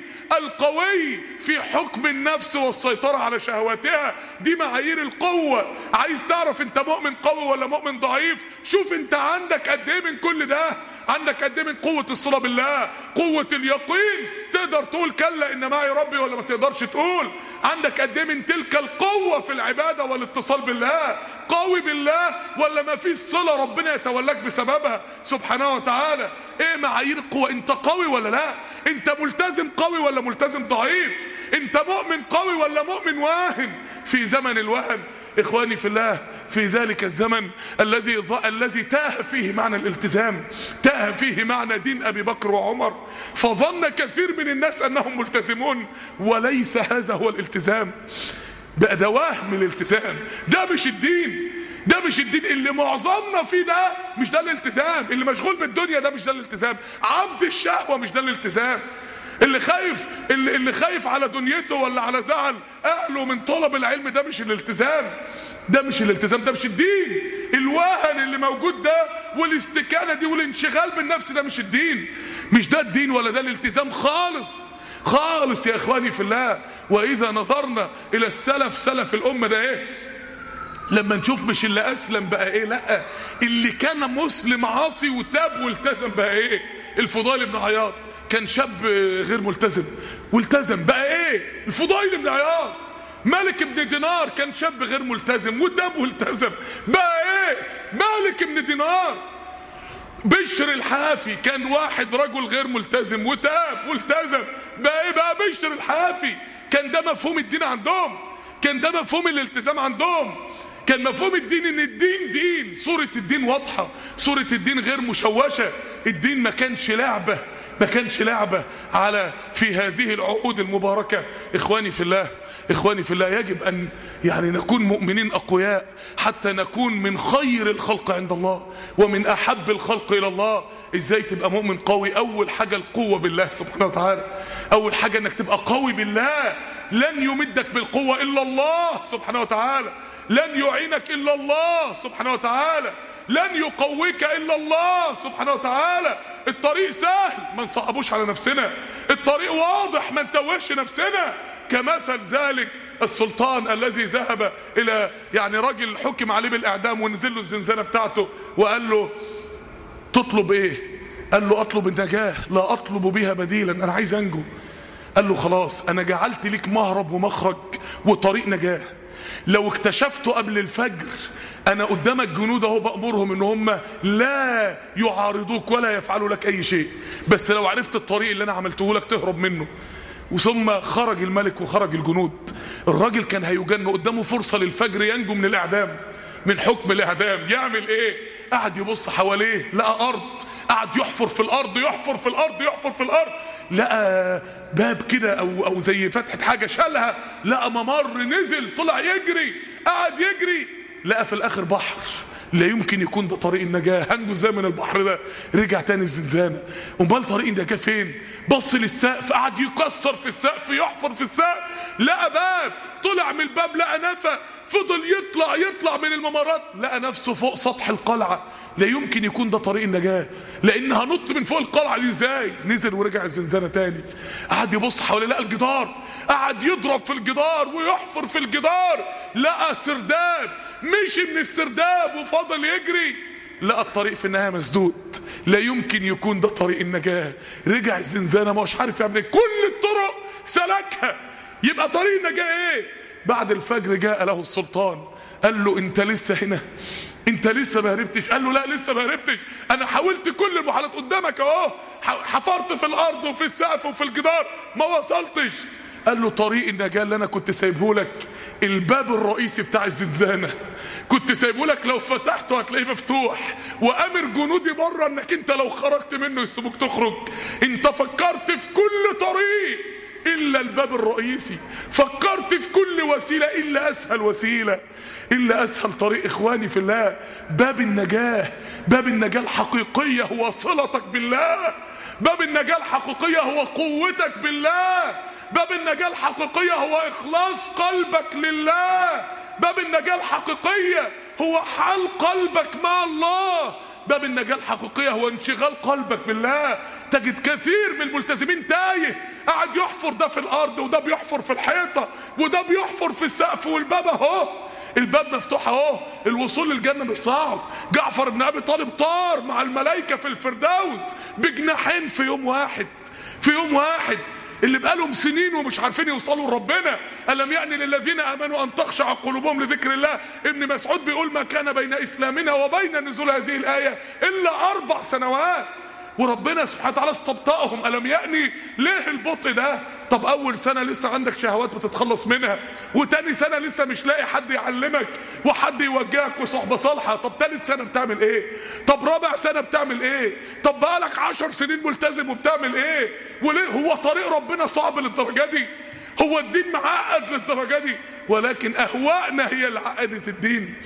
القوي في حكم النفس والسيطرة على شهواتها دي معايير القوة عايز تعرف انت مؤمن قوي ولا مؤمن ضعيف شوف انت عندك قد ايه من كل ده عندك قد ايه من قوة الصلاة بالله قوة اليقين تقدر تقول كلا ان معي ربي ولا ما تقدرش تقول عندك قد ايه من تلك القوة في العبادة والاتصال بالله قوي بالله ولا ما فيش صلة ربنا يتولاك بسببها سبحانه وتعالى ايه معايير القوة انت قوي ولا لا انت ملتزم قوي ولا ملتزم ضعيف انت مؤمن قوي ولا مؤمن واهن في زمن الوهن اخواني في الله في ذلك الزمن الذي الذي تاه فيه معنى الالتزام تاه فيه معنى دين ابي بكر وعمر فظن كثير من الناس انهم ملتزمون وليس هذا هو الالتزام بقى ده وهم الالتزام ده مش الدين ده مش الدين اللي معظمنا فيه ده مش ده الالتزام اللي مشغول بالدنيا ده مش ده الالتزام عبد الشهوة مش ده الالتزام اللي خايف اللي, اللي خايف على دنيته ولا على زعل اهله من طلب العلم ده مش الالتزام ده مش الالتزام ده مش الدين الوهن اللي موجود ده والاستكانة دي والانشغال بالنفس ده مش الدين مش ده الدين ولا ده الالتزام خالص خالص يا اخواني في الله واذا نظرنا الى السلف سلف الامه ده ايه لما نشوف مش اللي اسلم بقى ايه لا اللي كان مسلم عاصي وتاب والتزم بقى ايه الفضيل بن عياض كان شاب غير ملتزم والتزم بقى ايه الفضيل بن عياض مالك بن دينار كان شاب غير ملتزم وتاب والتزم بقى ايه مالك بن دينار بشر الحافي كان واحد رجل غير ملتزم وتاب والتزم بقى ايه بقى بشر الحافي كان ده مفهوم الدين عندهم كان ده مفهوم الالتزام عندهم كان مفهوم الدين ان الدين دين صورة الدين واضحة صورة الدين غير مشوشة الدين ما كانش لعبة ما كانش لعبة على في هذه العهود المباركة اخواني في الله اخواني في الله يجب ان يعني نكون مؤمنين اقوياء حتى نكون من خير الخلق عند الله ومن احب الخلق الى الله ازاي تبقى مؤمن قوي اول حاجة القوة بالله سبحانه وتعالى اول حاجة انك تبقى قوي بالله لن يمدك بالقوة الا الله سبحانه وتعالى لن يعينك الا الله سبحانه وتعالى لن يقويك الا الله سبحانه وتعالى الطريق سهل ما نصعبوش على نفسنا الطريق واضح ما نتوهش نفسنا كمثل ذلك السلطان الذي ذهب الى يعني راجل حكم عليه بالاعدام ونزل له الزنزانه بتاعته وقال له تطلب ايه قال له اطلب النجاه لا اطلب بها بديلا انا عايز انجو قال له خلاص انا جعلت لك مهرب ومخرج وطريق نجاه لو اكتشفته قبل الفجر انا قدامك جنود اهو بامرهم ان هم لا يعارضوك ولا يفعلوا لك اي شيء بس لو عرفت الطريق اللي انا عملته لك تهرب منه وثم خرج الملك وخرج الجنود الراجل كان هيجن قدامه فرصة للفجر ينجو من الاعدام من حكم الاعدام يعمل ايه قعد يبص حواليه لقى ارض قعد يحفر في الارض يحفر في الارض يحفر في الارض لقى باب كده او او زي فتحه حاجه شالها لقى ممر نزل طلع يجري قعد يجري لقى في الاخر بحر لا يمكن يكون ده طريق النجاة هنجو ازاي من البحر ده رجع تاني الزنزانة امال طريق النجاة فين بص للسقف قعد يكسر في السقف يحفر في السقف لقى باب طلع من الباب لقى نفق فضل يطلع يطلع من الممرات لقى نفسه فوق سطح القلعة لا يمكن يكون ده طريق النجاة لان هنط من فوق القلعة دي ازاي نزل ورجع الزنزانة تاني قعد يبص حواليه لقى الجدار قعد يضرب في الجدار ويحفر في الجدار لقى سرداب مشي من السرداب وفضل يجري لقى الطريق في النهايه مسدود لا يمكن يكون ده طريق النجاه رجع الزنزانه مش عارف يعمل ايه كل الطرق سلكها يبقى طريق النجاه ايه بعد الفجر جاء له السلطان قال له انت لسه هنا انت لسه ما هربتش قال له لا لسه ما هربتش انا حاولت كل المحاولات قدامك اهو حفرت في الارض وفي السقف وفي الجدار ما وصلتش قال له طريق النجاة اللي انا كنت سايبه لك الباب الرئيسي بتاع الزنزانة كنت سايبه لك لو فتحته هتلاقيه مفتوح وامر جنودي بره انك انت لو خرجت منه يسيبوك تخرج انت فكرت في كل طريق الا الباب الرئيسي فكرت في كل وسيلة الا اسهل وسيلة الا اسهل طريق اخواني في الله باب النجاة باب النجاة الحقيقية هو صلتك بالله باب النجاة الحقيقية هو قوتك بالله باب النجاة الحقيقية هو إخلاص قلبك لله باب النجاة الحقيقية هو حال قلبك مع الله باب النجاة الحقيقية هو انشغال قلبك بالله تجد كثير من الملتزمين تايه قاعد يحفر ده في الأرض وده بيحفر في الحيطة وده بيحفر في السقف والباب اهو الباب مفتوح اهو الوصول للجنة مش صعب جعفر بن أبي طالب طار مع الملائكة في الفردوس بجناحين في يوم واحد في يوم واحد اللي بقالهم سنين ومش عارفين يوصلوا لربنا ألم يعني للذين آمنوا أن تخشع قلوبهم لذكر الله ابن مسعود بيقول ما كان بين إسلامنا وبين نزول هذه الآية إلا أربع سنوات وربنا سبحانه وتعالى استبطأهم ألم يأني ليه البطء ده طب أول سنة لسه عندك شهوات بتتخلص منها وتاني سنة لسه مش لاقي حد يعلمك وحد يوجهك وصحبة صالحة طب تالت سنة بتعمل ايه طب رابع سنة بتعمل ايه طب بقالك عشر سنين ملتزم وبتعمل ايه وليه هو طريق ربنا صعب للدرجة دي هو الدين معقد للدرجة دي ولكن أهواءنا هي اللي عقدت الدين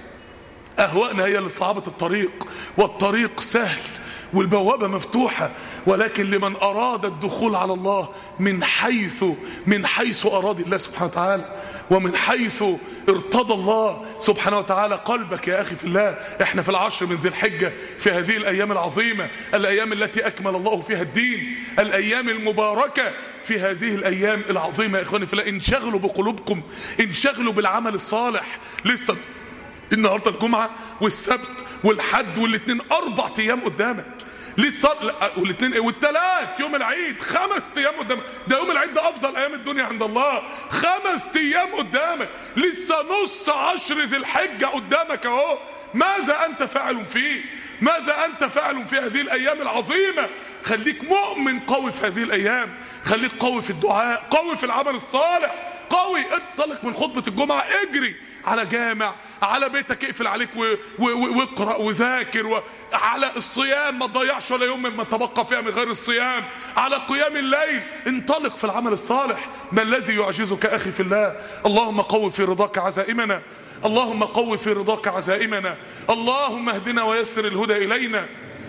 أهواءنا هي اللي صعبت الطريق والطريق سهل والبوابة مفتوحة ولكن لمن أراد الدخول على الله من حيث من حيث أراد الله سبحانه وتعالى ومن حيث ارتضى الله سبحانه وتعالى قلبك يا أخي في الله احنا في العشر من ذي الحجة في هذه الأيام العظيمة الأيام التي أكمل الله فيها الدين الأيام المباركة في هذه الأيام العظيمة يا إخواني فلا انشغلوا بقلوبكم انشغلوا بالعمل الصالح لسه النهاردة الجمعة والسبت والحد والاثنين أربع أيام قدامك لسه والاثنين ايه والثلاث يوم العيد خمس ايام قدامك ده يوم العيد ده افضل ايام الدنيا عند الله خمس ايام قدامك لسه نص عشر ذي الحجه قدامك اهو ماذا انت فاعل فيه ماذا انت فاعل في هذه الايام العظيمه خليك مؤمن قوي في هذه الايام خليك قوي في الدعاء قوي في العمل الصالح قوي انطلق من خطبة الجمعة اجري على جامع على بيتك اقفل عليك واقرأ وذاكر على الصيام ما تضيعش ولا يوم مما تبقى فيها من غير الصيام على قيام الليل انطلق في العمل الصالح ما الذي يعجزك اخي في الله اللهم قوي في رضاك عزائمنا اللهم قوي في رضاك عزائمنا اللهم اهدنا ويسر الهدى الينا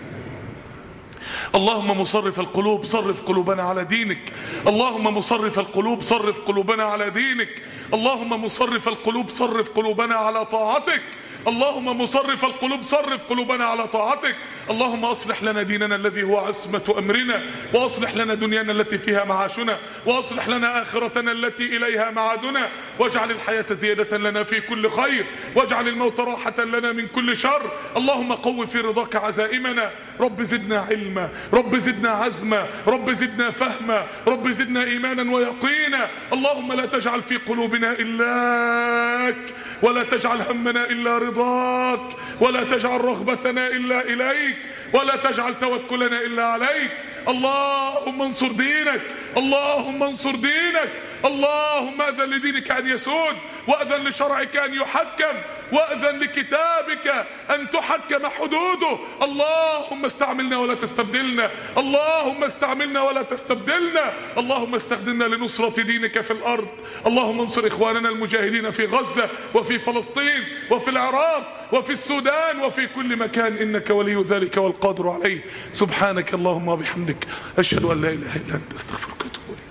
اللهم مصرف القلوب صرف قلوبنا على دينك اللهم مصرف القلوب صرف قلوبنا على دينك اللهم مصرف القلوب صرف قلوبنا على طاعتك اللهم مصرف القلوب صرف قلوبنا على طاعتك اللهم اصلح لنا ديننا الذي هو عصمة امرنا واصلح لنا دنيانا التي فيها معاشنا واصلح لنا اخرتنا التي اليها معادنا واجعل الحياة زيادة لنا في كل خير واجعل الموت راحة لنا من كل شر اللهم قو في رضاك عزائمنا رب زدنا علما رب زدنا عزما رب زدنا فهما رب زدنا ايمانا ويقينا اللهم لا تجعل في قلوبنا الاك ولا تجعل همنا الا رضاك ولا تجعل رغبتنا الا اليك ولا تجعل توكلنا الا عليك اللهم انصر دينك اللهم انصر دينك اللهم اذن لدينك ان يسود واذن لشرعك ان يحكم واذن لكتابك ان تحكم حدوده اللهم استعملنا ولا تستبدلنا اللهم استعملنا ولا تستبدلنا اللهم استخدمنا لنصرة دينك في الارض اللهم انصر اخواننا المجاهدين في غزة وفي فلسطين وفي العراق وفي السودان وفي كل مكان انك ولي ذلك والقادر عليه سبحانك اللهم وبحمدك اشهد ان لا اله الا انت استغفرك واتوب اليك